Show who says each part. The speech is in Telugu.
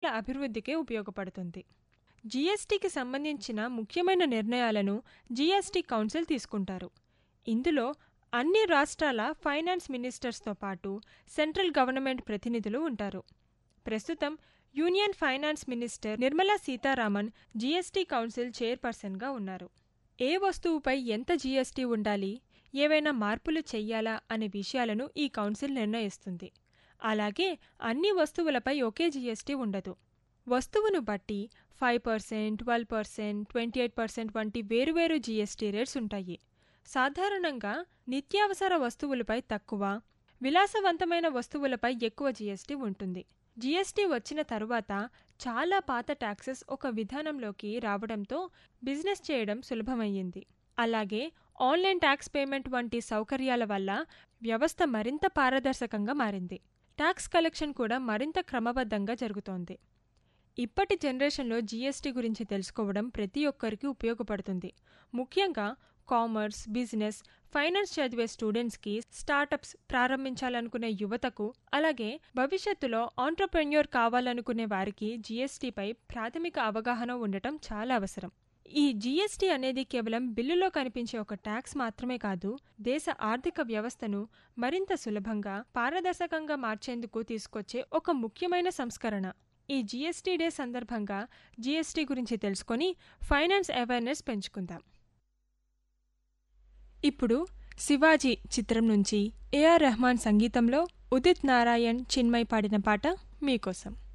Speaker 1: అభివృద్ధికే ఉపయోగపడుతుంది జీఎస్టీకి సంబంధించిన ముఖ్యమైన నిర్ణయాలను జీఎస్టీ కౌన్సిల్ తీసుకుంటారు ఇందులో అన్ని రాష్ట్రాల ఫైనాన్స్ మినిస్టర్స్తో పాటు సెంట్రల్ గవర్నమెంట్ ప్రతినిధులు ఉంటారు ప్రస్తుతం union finance minister Nirmala Sitharaman GST council చైర్పర్సన్గా ఉన్నారు ఏ వస్తువుపై ఎంత జీఎస్టీ ఉండాలి ఏవైనా మార్పులు చెయ్యాలా అనే విషయాలను ఈ కౌన్సిల్ నిర్ణయిస్తుంది అలాగే అన్ని వస్తువులపై ఒకే జీఎస్టీ ఉండదు వస్తువును బట్టి five percent twelve percent twenty eight percent వంటి వేరువేరు జీఎస్టీ రేట్స్ ఉంటాయి సాధారణంగా నిత్యావసర వస్తువులపై తక్కువ విలాసవంతమైన వస్తువులపై ఎక్కువ జీఎస్టీ ఉంటుంది జీఎస్టీ వచ్చిన తరువాత చాలా పాత ట్యాక్సెస్ ఒక విధానంలోకి రావడంతో బిజినెస్ చేయడం సులభమయ్యింది అలాగే ఆన్లైన్ ట్యాక్స్ పేమెంట్ వంటి సౌకర్యాల వల్ల వ్యవస్థ మరింత పారదర్శకంగా మారింది ట్యాక్స్ కలెక్షన్ కూడా మరింత క్రమబద్ధంగా జరుగుతోంది ఇప్పటి జనరేషన్లో జీఎస్టీ గురించి తెలుసుకోవడం ప్రతి ఒక్కరికి ఉపయోగపడుతుంది ముఖ్యంగా కామర్స్ బిజినెస్ ఫైనాన్స్ చదివే స్టూడెంట్స్కి స్టార్టప్స్ ప్రారంభించాలనుకునే యువతకు అలాగే భవిష్యత్తులో ఆంటర్ప్రెన్యూర్ కావాలనుకునే వారికి జీఎస్టీపై ప్రాథమిక అవగాహన ఉండటం చాలా అవసరం ఈ జీఎస్టీ అనేది కేవలం బిల్లులో కనిపించే ఒక ట్యాక్స్ మాత్రమే కాదు దేశ ఆర్థిక వ్యవస్థను మరింత సులభంగా పారదర్శకంగా మార్చేందుకు తీసుకొచ్చే ఒక ముఖ్యమైన సంస్కరణ ఈ జీఎస్టీ డే సందర్భంగా జీఎస్టీ గురించి తెలుసుకొని ఫైనాన్స్ అవేర్నెస్ పెంచుకుందాం ఇప్పుడు శివాజీ చిత్రం నుంచి ఏఆర్ రెహమాన్ సంగీతంలో ఉదిత్ నారాయణ్ చిన్మయ్ పాడిన పాట మీకోసం